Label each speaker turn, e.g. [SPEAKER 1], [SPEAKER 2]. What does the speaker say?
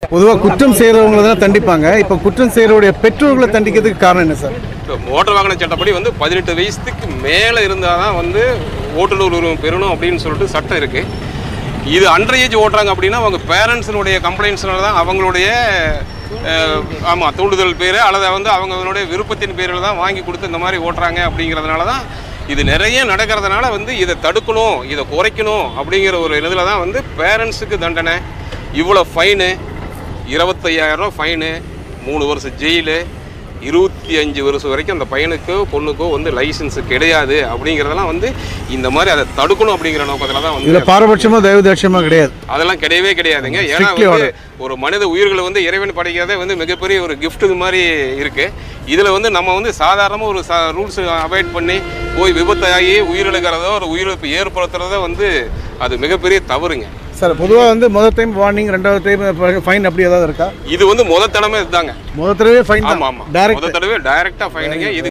[SPEAKER 1] பொதுவாக குற்றம் செய்கிறவங்கள தான் தண்டிப்பாங்க இப்போ குற்றம் செய்கிறவருடைய பெற்றோர்களை தண்டிக்கிறதுக்கு காரணம் என்ன சார்
[SPEAKER 2] இப்போ மோட்டார் வாகன சட்டப்படி வந்து பதினெட்டு வயசுக்கு மேலே இருந்தால் தான் வந்து ஓட்டுநர் உரிமம் பெறணும் அப்படின்னு சொல்லிட்டு சட்டம் இருக்குது இது அண்டர் ஏஜ் ஓட்டுறாங்க அப்படின்னா அவங்க பேரண்ட்ஸினுடைய கம்ப்ளைண்ட்ஸ்னால தான் அவங்களுடைய ஆமாம் தூண்டுதல் பேர் அல்லது வந்து அவங்களுடைய விருப்பத்தின் பேரில் தான் வாங்கி கொடுத்து இந்த மாதிரி ஓட்டுறாங்க அப்படிங்கிறதுனால தான் இது நிறைய நடக்கிறதுனால வந்து இதை தடுக்கணும் இதை குறைக்கணும் அப்படிங்கிற ஒரு இதில் தான் வந்து பேரண்ட்ஸுக்கு தண்டனை இவ்வளோ ஃபைனு இருபத்தையாயிரம் ஃபைனு மூணு வருஷம் ஜெயிலு இருபத்தி அஞ்சு வருஷம் வரைக்கும் அந்த பையனுக்கோ பொண்ணுக்கோ வந்து லைசன்ஸ் கிடையாது அப்படிங்கிறதெல்லாம் வந்து இந்த மாதிரி அதை தடுக்கணும் அப்படிங்கிற நோக்கத்தில் தான் வந்து
[SPEAKER 1] இதில் பாரபட்சமாக தயவு தாட்சியமாக கிடையாது
[SPEAKER 2] அதெல்லாம் கிடையவே கிடையாதுங்க ஏன்னா
[SPEAKER 1] Strictly
[SPEAKER 2] வந்து ஒரு மனித உயிர்களை வந்து இறைவன் படைக்கிறதே வந்து மிகப்பெரிய ஒரு gift இது மாதிரி இருக்கு இதில் வந்து நம்ம வந்து சாதாரணமாக ஒரு ரூல்ஸ் அவாய்ட் பண்ணி போய் விபத்தாகி உயிரிழக்கிறதோ ஒரு உயிரிழப்பு ஏற்படுத்துறதோ வந்து அது மிகப்பெரிய தவறுங்க
[SPEAKER 1] சார் பொதுவாக வந்து முதல் டைம் வார்னிங் ரெண்டாவது டைம் ஃபைன் அப்படி ஏதாவது இருக்கா
[SPEAKER 2] இது வந்து முத தடவை இதுதாங்க
[SPEAKER 1] முதல் தடவை ஃபைன்
[SPEAKER 2] ஆமா
[SPEAKER 1] தான்
[SPEAKER 2] ஆமா
[SPEAKER 1] டேரக்ட்
[SPEAKER 2] முத தடவை டைரக்டா ஃபைனுங்க இது